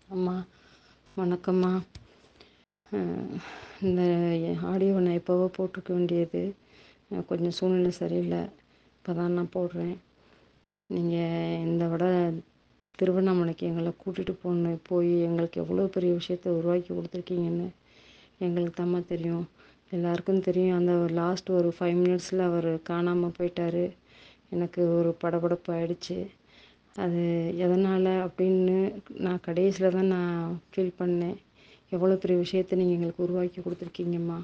அம்மா வணக்கம்மா இந்த ஆடியோ நான் எப்போவோ போட்டிருக்க வேண்டியது கொஞ்சம் சூழ்நிலை சரியில்லை இப்போ தான் நான் போடுறேன் நீங்கள் இந்த விட திருவண்ணாமலைக்கு எங்களை கூட்டிகிட்டு போகணும் போய் எங்களுக்கு எவ்வளோ பெரிய விஷயத்த உருவாக்கி கொடுத்துருக்கீங்கன்னு எங்களுக்கு தாம்மா தெரியும் எல்லாருக்கும் தெரியும் அந்த ஒரு லாஸ்ட் ஒரு ஃபைவ் மினிட்ஸில் அவர் காணாமல் போயிட்டார் எனக்கு ஒரு படபடப்பு ஆயிடுச்சு அது எதனால் அப்படின்னு நான் கடைசியில் தான் நான் ஃபீல் பண்ணேன் எவ்வளோ பெரிய விஷயத்த நீங்கள் எங்களுக்கு உருவாக்கி கொடுத்துருக்கீங்கம்மா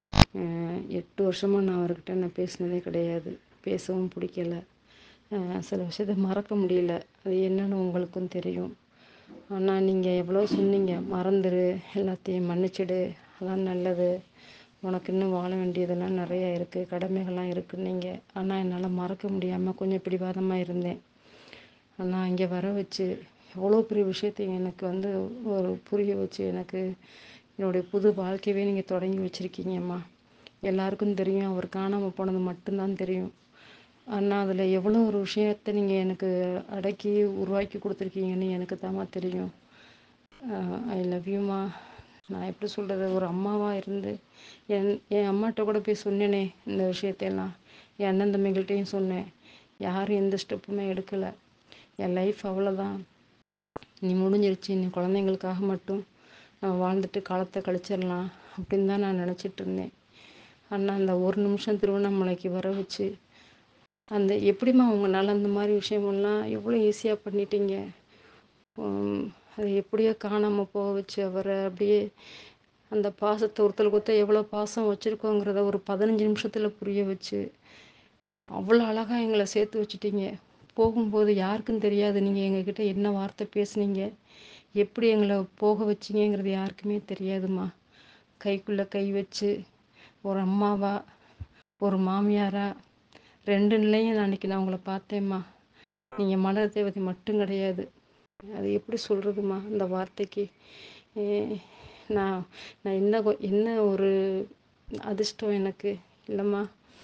எட்டு வருஷமாக நான் அவர்கிட்ட நான் பேசினதே கிடையாது பேசவும் பிடிக்கல சில விஷயத்த மறக்க முடியல அது என்னன்னு உங்களுக்கும் தெரியும் ஆனால் நீங்கள் எவ்வளோ சொன்னீங்க மறந்துடு எல்லாத்தையும் மன்னிச்சிடு அதான் நல்லது உனக்கு இன்னும் வாழ வேண்டியதெல்லாம் நிறைய இருக்குது கடமைகள்லாம் இருக்குன்னீங்க ஆனால் என்னால் மறக்க முடியாமல் கொஞ்சம் பிடிவாதமாக இருந்தேன் ஆனால் இங்கே வர வச்சு எவ்வளோ பெரிய விஷயத்த எனக்கு வந்து ஒரு புரிய வச்சு எனக்கு என்னுடைய புது வாழ்க்கையவே நீங்கள் தொடங்கி வச்சுருக்கீங்கம்மா எல்லாருக்கும் தெரியும் அவர் காணாமல் போனது மட்டும்தான் தெரியும் ஆனால் அதில் எவ்வளோ ஒரு விஷயத்த நீங்கள் எனக்கு அடக்கி உருவாக்கி கொடுத்துருக்கீங்கன்னு எனக்கு தாம்மா தெரியும் ஐ லவ் யூம்மா நான் எப்படி சொல்கிறது ஒரு அம்மாவாக இருந்து என் என் அம்மாட்ட கூட போய் சொன்னேனே இந்த விஷயத்தையெல்லாம் என் அண்ணன் தம்பிகள்கிட்டையும் சொன்னேன் யாரும் எந்த ஸ்டெப்புமே எடுக்கலை என் லைஃப் அவ்வளோதான் நீ முடிஞ்சிருச்சு நீ குழந்தைங்களுக்காக மட்டும் நம்ம வாழ்ந்துட்டு காலத்தை கழிச்சிடலாம் அப்படின்னு தான் நான் நினச்சிட்டு இருந்தேன் ஆனால் அந்த ஒரு நிமிஷம் திருவண்ணாமலைக்கு வர வச்சு அந்த எப்படிம்மா உங்களால் அந்த மாதிரி விஷயமெல்லாம் எவ்வளோ ஈஸியாக பண்ணிட்டீங்க அது எப்படியோ காணாமல் போக வச்சு அவரை அப்படியே அந்த பாசத்தை ஒருத்தருக்கு ஒருத்தர் எவ்வளோ பாசம் வச்சுருக்கோங்கிறத ஒரு பதினஞ்சு நிமிஷத்தில் புரிய வச்சு அவ்வளோ அழகாக எங்களை சேர்த்து வச்சுட்டீங்க போகும்போது யாருக்கும் தெரியாது நீங்கள் எங்ககிட்ட என்ன வார்த்தை பேசுனீங்க எப்படி எங்களை போக வச்சிங்கங்கிறது யாருக்குமே தெரியாதும்மா கைக்குள்ளே கை வச்சு ஒரு அம்மாவா ஒரு மாமியாரா ரெண்டு நிலையும் நான் அன்றைக்கி நான் உங்களை பார்த்தேம்மா நீங்கள் மலர் தேவதை மட்டும் கிடையாது அது எப்படி சொல்கிறதுமா அந்த வார்த்தைக்கு நான் நான் என்ன என்ன ஒரு அதிர்ஷ்டம் எனக்கு இல்லைம்மா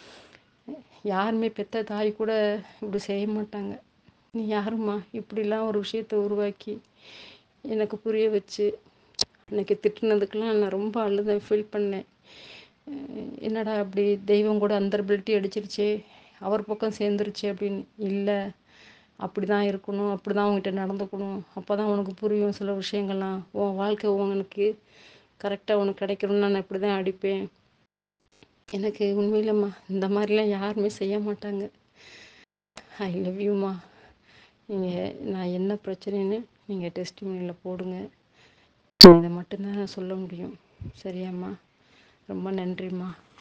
யாருமே பெற்ற தாய் கூட இப்படி செய்ய மாட்டாங்க நீ யாரும்மா இப்படிலாம் ஒரு விஷயத்த உருவாக்கி எனக்கு புரிய வச்சு அன்றைக்கி திட்டினதுக்கெலாம் நான் ரொம்ப அழுதேன் ஃபீல் பண்ணேன் என்னடா அப்படி தெய்வம் கூட அந்தர்பிலிட்டி அடிச்சிருச்சே அவர் பக்கம் சேர்ந்துருச்சு அப்படின்னு இல்லை அப்படி தான் இருக்கணும் அப்படி தான் உங்ககிட்ட நடந்துக்கணும் அப்போ தான் உனக்கு புரியும் சில விஷயங்கள்லாம் உன் வாழ்க்கை உனக்கு கரெக்டாக உனக்கு கிடைக்கணும்னு நான் இப்படி தான் அடிப்பேன் எனக்கு உண்மையிலம்மா இந்த மாதிரிலாம் யாருமே செய்ய மாட்டாங்க ஐ லவ் யூம்மா நீங்கள் நான் என்ன பிரச்சனைன்னு நீங்கள் டெஸ்ட் மணியில் போடுங்க இதை மட்டும்தான் நான் சொல்ல முடியும் சரியாம்மா ரொம்ப நன்றிம்மா